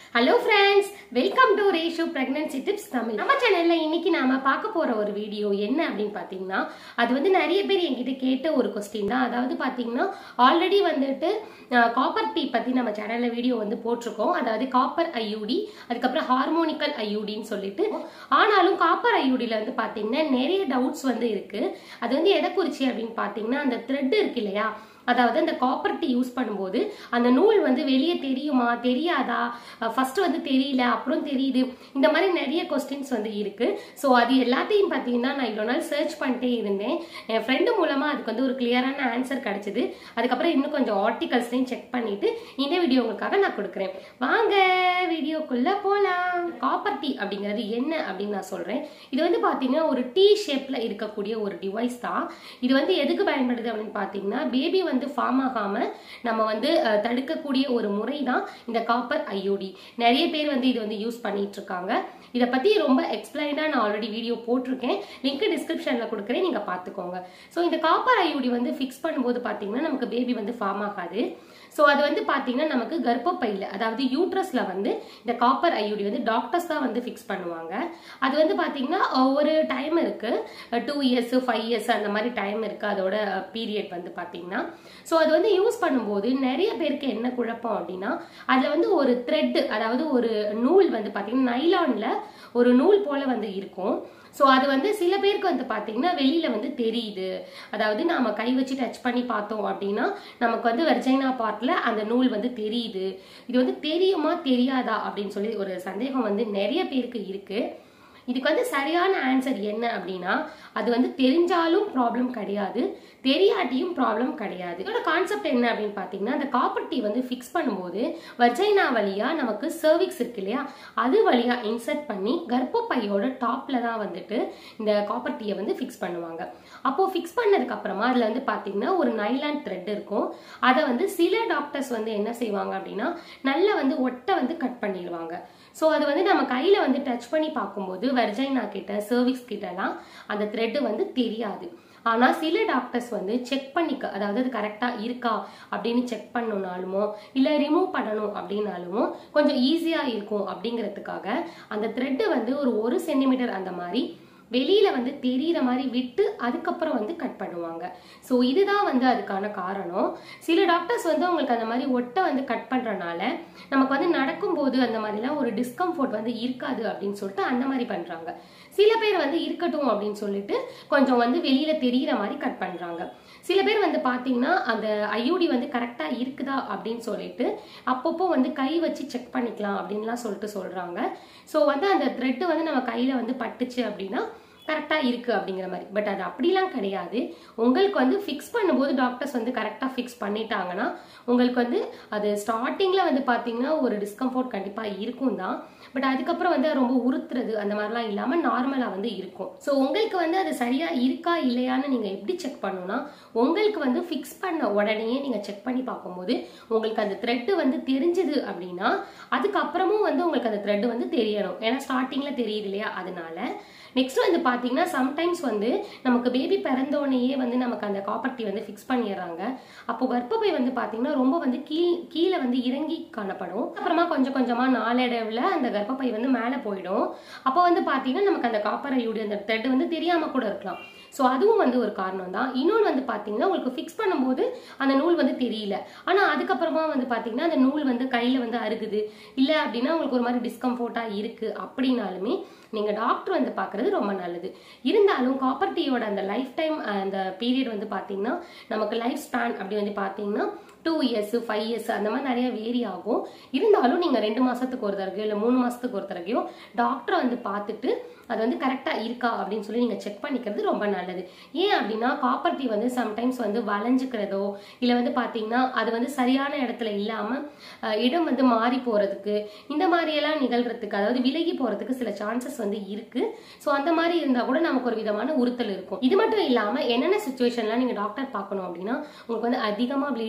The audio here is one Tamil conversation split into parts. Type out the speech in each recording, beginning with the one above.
hello friends welcome to Reshu pregnancy tips Tamil நம்ம சேனல்ல இன்னைக்கு நாம பார்க்க போற ஒரு வீடியோ என்ன அப்படின்னு பாத்தீங்கன்னா அது வந்து நிறைய பேர் என்கிட்ட கேட்ட ஒரு கொஸ்டின் தான் அதாவது பாத்தீங்கன்னா ஆல்ரெடி வந்துட்டு காப்பர் டீ பத்தி நம்ம சேனல்ல வீடியோ வந்து போட்டிருக்கோம் அதாவது காப்பர் ஐயூடி அதுக்கப்புறம் ஹார்மோனிக்கல் ஐயூடின்னு சொல்லிட்டு ஆனாலும் காப்பர் ஐயூடியில் வந்து பாத்தீங்கன்னா நிறைய டவுட்ஸ் வந்து இருக்கு அது வந்து எதை குறிச்சு அப்படின்னு பாத்தீங்கன்னா அந்த த்ரெட் இருக்கு இல்லையா அதாவது அந்த காப்பர் டீ யூஸ் பண்ணும்போது அந்த நூல் வந்து வெளியே தெரியுமா தெரியாதா ஃபர்ஸ்ட் வந்து தெரியல அப்புறம் தெரியுது இந்த மாதிரி நிறைய கொஸ்டின்ஸ் வந்து இருக்கு ஸோ அது எல்லாத்தையும் பார்த்தீங்கன்னா நான் இவ்வளோ நாள் சர்ச் பண்ணிட்டே இருந்தேன் என் ஃப்ரெண்டு மூலமா அதுக்கு வந்து ஒரு கிளியரான ஆன்சர் கிடைச்சது அதுக்கப்புறம் இன்னும் கொஞ்சம் ஆர்டிகல்ஸ்லையும் செக் பண்ணிட்டு இந்த வீடியோ உங்களுக்காக நான் கொடுக்குறேன் வாங்க வீடியோக்குள்ள போலாம் காப்பர் டீ அப்படிங்கிறது என்ன அப்படின்னு நான் சொல்றேன் இது வந்து பாத்தீங்கன்னா ஒரு டீ ஷேப்ல இருக்கக்கூடிய ஒரு டிவைஸ் தான் இது வந்து எதுக்கு பயன்படுது அப்படின்னு பாத்தீங்கன்னா பேபி வந்து ஃபார்ம் ஆகாம நம்ம வந்து அஹ், தடுக்கக்கூடிய ஒரு முறை தான் இந்த காப்பர் ஐயோடி நிறைய பேர் வந்து இது வந்து யூஸ் பண்ணிட்டு இருக்காங்க இதை பத்தி ரொம்ப எக்ஸ்பிளைனா நான் ஆல்ரெடி வீடியோ போட்டிருக்கேன் லிங்க் டிஸ்கிரிப்ஷன்ல கொடுக்குறேன் நீங்க பாத்துக்கோங்க ஸோ இந்த காப்பர் ஐயோடி வந்து ஃபிக்ஸ் பண்ணும்போது பாத்தீங்கன்னா நமக்கு பேபி வந்து ஃபார்ம் ஆகாது ஸோ அது வந்து பாத்தீங்கன்னா நமக்கு கர்ப்பப்பையில் அதாவது யூட்ரஸ்ல வந்து இந்த காப்பர் ஐயூடி வந்து டாக்டர்ஸ் தான் வந்து ஃபிக்ஸ் பண்ணுவாங்க அது வந்து பாத்தீங்கன்னா ஒரு டைம் இருக்கு டூ இயர்ஸ் ஃபைவ் இயர்ஸ் அந்த மாதிரி டைம் இருக்கு அதோட பீரியட் வந்து பாத்தீங்கன்னா ஸோ அது வந்து யூஸ் பண்ணும்போது நிறைய பேருக்கு என்ன குழப்பம் அப்படின்னா அதுல வந்து ஒரு த்ரெட் அதாவது ஒரு நூல் வந்து பாத்தீங்கன்னா நைலான்ல ஒரு நூல் போல வந்து இருக்கும் ஸோ அது வந்து சில பேருக்கு வந்து பார்த்தீங்கன்னா வெளியில வந்து தெரியுது அதாவது நாம கை வச்சு டச் பண்ணி பார்த்தோம் அப்படின்னா நமக்கு வந்து வெர்ஜைனா பார்ட்ல அந்த நூல் வந்து தெரியுது இது வந்து தெரியுமா தெரியாதா அப்படின்னு சொல்லி ஒரு சந்தேகம் வந்து நிறைய பேருக்கு இருக்கு இதுக்கு வந்து சரியான ஆன்சர் என்ன அப்படின்னா அது வந்து தெரிஞ்சாலும் ப்ராப்ளம் கிடையாது தெரியாட்டியும் ப்ராப்ளம் கிடையாது இதோட கான்செப்ட் என்ன அப்படின்னு பார்த்தீங்கன்னா அந்த காப்பர் டீ வந்து ஃபிக்ஸ் பண்ணும்போது வர்ஜைனா வழியா நமக்கு சர்விக்ஸ் இருக்கு இல்லையா அது வழியா இன்சர்ட் பண்ணி கர்ப்பப்பையோட டாப்ல தான் வந்துட்டு இந்த காப்பர் டீயை வந்து ஃபிக்ஸ் பண்ணுவாங்க அப்போ ஃபிக்ஸ் பண்ணதுக்கு அப்புறமா அதுல வந்து பாத்தீங்கன்னா ஒரு நைலான் த்ரெட் இருக்கும் அதை வந்து சில டாக்டர்ஸ் வந்து என்ன செய்வாங்க அப்படின்னா நல்லா வந்து ஒட்டை வந்து கட் பண்ணிடுவாங்க ஸோ அது வந்து நம்ம கையில வந்து டச் பண்ணி பார்க்கும்போது வெர்ஜைனா கிட்ட சர்விக்ஸ் கிட்டலாம் அந்த த்ரெட் வந்து தெரியாது ஆனா சில டாக்டர்ஸ் வந்து செக் பண்ணிக்க அதாவது அது கரெக்டா இருக்கா அப்படின்னு செக் பண்ணணும்னாலுமோ இல்ல ரிமூவ் பண்ணணும் அப்படின்னாலுமோ கொஞ்சம் ஈஸியா இருக்கும் அப்படிங்கிறதுக்காக அந்த த்ரெட்டை வந்து ஒரு ஒரு சென்டிமீட்டர் அந்த மாதிரி வெளியில வந்து தெரியிற மாதிரி விட்டு அதுக்கப்புறம் வந்து கட் பண்ணுவாங்க ஸோ இதுதான் வந்து அதுக்கான காரணம் சில டாக்டர்ஸ் வந்து உங்களுக்கு அந்த மாதிரி ஒட்டை வந்து கட் பண்றனால நமக்கு வந்து நடக்கும்போது அந்த மாதிரிலாம் ஒரு டிஸ்கம்ஃபோர்ட் வந்து இருக்காது அப்படின்னு சொல்லிட்டு அந்த மாதிரி பண்றாங்க சில பேர் வந்து இருக்கட்டும் அப்படின்னு சொல்லிட்டு கொஞ்சம் வந்து வெளியில தெரியிற மாதிரி கட் பண்றாங்க சில பேர் வந்து பாத்தீங்கன்னா அந்த ஐயூடி வந்து கரெக்டா இருக்குதா அப்படின்னு சொல்லிட்டு அப்பப்போ வந்து கை வச்சு செக் பண்ணிக்கலாம் அப்படின்லாம் சொல்லிட்டு சொல்றாங்க ஸோ வந்து அந்த த்ரெட் வந்து நம்ம கையில வந்து பட்டுச்சு அப்படின்னா கரெக்டாக இருக்குது அப்படிங்கிற மாதிரி பட் அது அப்படிலாம் கிடையாது உங்களுக்கு வந்து ஃபிக்ஸ் பண்ணும்போது டாக்டர்ஸ் வந்து கரெக்டாக ஃபிக்ஸ் பண்ணிட்டாங்கன்னா உங்களுக்கு வந்து அது ஸ்டார்டிங்கில் வந்து பார்த்தீங்கன்னா ஒரு டிஸ்கம்ஃபோர்ட் கண்டிப்பாக இருக்கும் தான் பட் அதுக்கப்புறம் வந்து அது ரொம்ப உறுத்துறது அந்த மாதிரிலாம் இல்லாமல் நார்மலாக வந்து இருக்கும் ஸோ உங்களுக்கு வந்து அது சரியாக இருக்கா இல்லையான்னு நீங்கள் எப்படி செக் பண்ணணும்னா உங்களுக்கு வந்து ஃபிக்ஸ் பண்ண உடனே நீங்கள் செக் பண்ணி பார்க்கும்போது உங்களுக்கு அந்த த்ரெட்டு வந்து தெரிஞ்சுது அப்படின்னா அதுக்கப்புறமும் வந்து உங்களுக்கு அந்த த்ரெட் வந்து தெரியணும் ஏன்னா ஸ்டார்டிங்கில் தெரியுது இல்லையா அதனால நெக்ஸ்ட் வந்து பாத்தீங்கன்னா சம்டைம்ஸ் வந்து நமக்கு பேபி பிறந்தோடனேயே வந்து நமக்கு அந்த காப்பர்ட்டி வந்து ஃபிக்ஸ் பண்ணிடுறாங்க அப்போ கர்ப்பப்பை வந்து பாத்தீங்கன்னா ரொம்ப வந்து கீழ் கீழே வந்து இறங்கி காணப்படும் அப்புறமா கொஞ்சம் கொஞ்சமா நாளடைவில் அந்த கர்ப்பப்பை வந்து மேலே போயிடும் அப்போ வந்து பாத்தீங்கன்னா நமக்கு அந்த காப்பர் ஐயோட அந்த த்ரெட் வந்து தெரியாம கூட இருக்கலாம் ஸோ அதுவும் வந்து ஒரு காரணம் தான் இன்னொன்று வந்து பார்த்தீங்கன்னா உங்களுக்கு ஃபிக்ஸ் பண்ணும்போது அந்த நூல் வந்து தெரியல ஆனால் அதுக்கப்புறமா வந்து பார்த்தீங்கன்னா அந்த நூல் வந்து கையில் வந்து அருகுது இல்லை அப்படின்னா உங்களுக்கு ஒரு மாதிரி டிஸ்கம்ஃபோர்ட்டாக இருக்குது அப்படின்னாலுமே நீங்கள் டாக்டர் வந்து பார்க்குறது ரொம்ப நல்லது இருந்தாலும் காப்பர் டீயோட அந்த லைஃப் டைம் அந்த பீரியட் வந்து பார்த்தீங்கன்னா நமக்கு லைஃப் ஸ்பேன் அப்படி வந்து பார்த்தீங்கன்னா டூ இயர்ஸ் ஃபைவ் இயர்ஸ் அந்த மாதிரி நிறைய வேரி ஆகும் இருந்தாலும் நீங்கள் ரெண்டு மாதத்துக்கு ஒரு தடவையோ இல்லை மூணு மாதத்துக்கு ஒரு தடவையோ டாக்டரை வந்து பார்த்துட்டு அது வந்து கரெக்டாக இருக்கா அப்படின்னு சொல்லி நீங்கள் செக் பண்ணிக்கிறது ரொம்ப நல்லது ஏன் அப்படின்னா காப்பர் டீ வந்து சம்டைம்ஸ் வந்து வளைஞ்சுக்கிறதோ இல்லை வந்து பார்த்தீங்கன்னா அது வந்து சரியான இடத்துல இல்லாமல் இடம் வந்து மாறி போகிறதுக்கு இந்த மாதிரியெல்லாம் நிகழ்கிறதுக்கு அதாவது விலகி போகிறதுக்கு சில சான்சஸ் வந்து இருக்கு ஸோ அந்த மாதிரி இருந்தால் கூட நமக்கு ஒரு விதமான உறுத்தல் இருக்கும் இது மட்டும் இல்லாமல் என்னென்ன சுச்சுவேஷன்லாம் நீங்கள் டாக்டர் பார்க்கணும் அப்படின்னா உங்களுக்கு வந்து அதிகமாக ப்ளீட் ஆகுது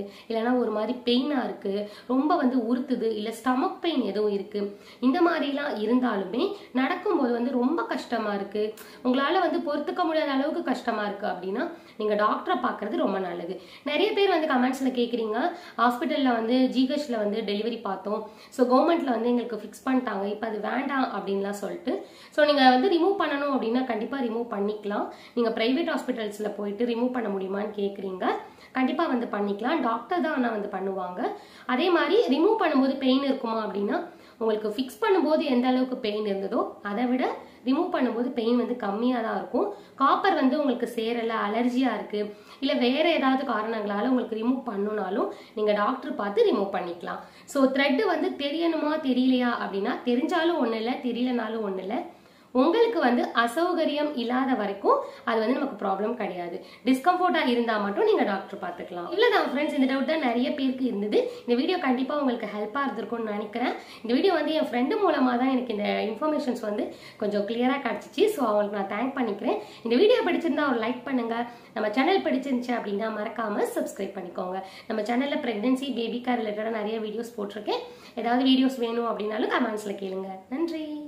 இல்லைன்னா ஒரு மாதிரி பெயினாக இருக்குது ரொம்ப வந்து உறுத்துது இல்லை ஸ்டமக் பெயின் எதுவும் இருக்குது இந்த மாதிரிலாம் இருந்தாலுமே நடக்கும்போது வந்து ரொம்ப கஷ்டமாக இருக்குது உங்களால் வந்து பொறுத்துக்க முடியாத அளவுக்கு கஷ்டமாக இருக்குது அப்படின்னா நீங்கள் டாக்டரை பார்க்குறது ரொம்ப நல்லது நிறைய பேர் வந்து கமெண்ட்ஸில் கேட்குறீங்க ஹாஸ்பிட்டலில் வந்து ஜிஹெச்சில் வந்து டெலிவரி பார்த்தோம் ஸோ கவர்மெண்ட்டில் வந்து எங்களுக்கு ஃபிக்ஸ் பண்ணிட்டாங்க இப்போ அது வேண்டாம் அப்படின்லாம் சொல்லிட்டு ஸோ நீங்கள் வந்து ரிமூவ் பண்ணணும் அப்படின்னா கண்டிப்பாக ரிமூவ் பண்ணிக்கலாம் நீங்கள் ப்ரைவேட் ஹாஸ்பிட்டல்ஸில் போயிட்டு ரிமூவ் பண்ண முடியுமான்னு கேட்குறீங்க கண்டிப்பாக வந்து பண்ணிக்கலாம் டாக்டர் தான் ஆனால் வந்து பண்ணுவாங்க அதே மாதிரி ரிமூவ் பண்ணும்போது பெயின் இருக்குமா அப்படின்னா உங்களுக்கு ஃபிக்ஸ் பண்ணும்போது எந்த அளவுக்கு பெயின் இருந்ததோ அதை விட ரிமூவ் பண்ணும்போது பெயின் வந்து கம்மியாக தான் இருக்கும் காப்பர் வந்து உங்களுக்கு சேரலை அலர்ஜியாக இருக்குது இல்லை வேற ஏதாவது காரணங்களால உங்களுக்கு ரிமூவ் பண்ணுனாலும் நீங்கள் டாக்டர் பார்த்து ரிமூவ் பண்ணிக்கலாம் ஸோ த்ரெட்டு வந்து தெரியணுமா தெரியலையா அப்படின்னா தெரிஞ்சாலும் ஒன்றும் இல்லை தெரியலனாலும் ஒன்றும் இல்லை உங்களுக்கு வந்து அசௌகரியம் இல்லாத வரைக்கும் அது வந்து நமக்கு ப்ராப்ளம் கிடையாது டிஸ்கம்ஃபர்ட்டாக இருந்தால் மட்டும் நீங்கள் டாக்டர் பார்த்துக்கலாம் இவ்வளோதான் ஃப்ரெண்ட்ஸ் இந்த டவுட் தான் நிறைய பேருக்கு இருந்தது இந்த வீடியோ கண்டிப்பாக உங்களுக்கு ஹெல்ப்பாக இருந்திருக்கும்னு நினைக்கிறேன் இந்த வீடியோ வந்து என் ஃப்ரெண்டு மூலமாக தான் எனக்கு இந்த இன்ஃபர்மேஷன்ஸ் வந்து கொஞ்சம் கிளியராக கிடச்சிச்சு ஸோ அவங்களுக்கு நான் தேங்க் பண்ணிக்கிறேன் இந்த வீடியோ பிடிச்சிருந்தா ஒரு லைக் பண்ணுங்க நம்ம சேனல் பிடிச்சிருந்துச்சு அப்படின்னா மறக்காம சப்ஸ்கிரைப் பண்ணிக்கோங்க நம்ம சேனலில் ப்ரெக்னென்சி பேபிக்கார் ரிலேட்டடாக நிறைய வீடியோஸ் போட்டிருக்கேன் ஏதாவது வீடியோஸ் வேணும் அப்படின்னாலும் கமெண்ட்ஸில் கேளுங்க நன்றி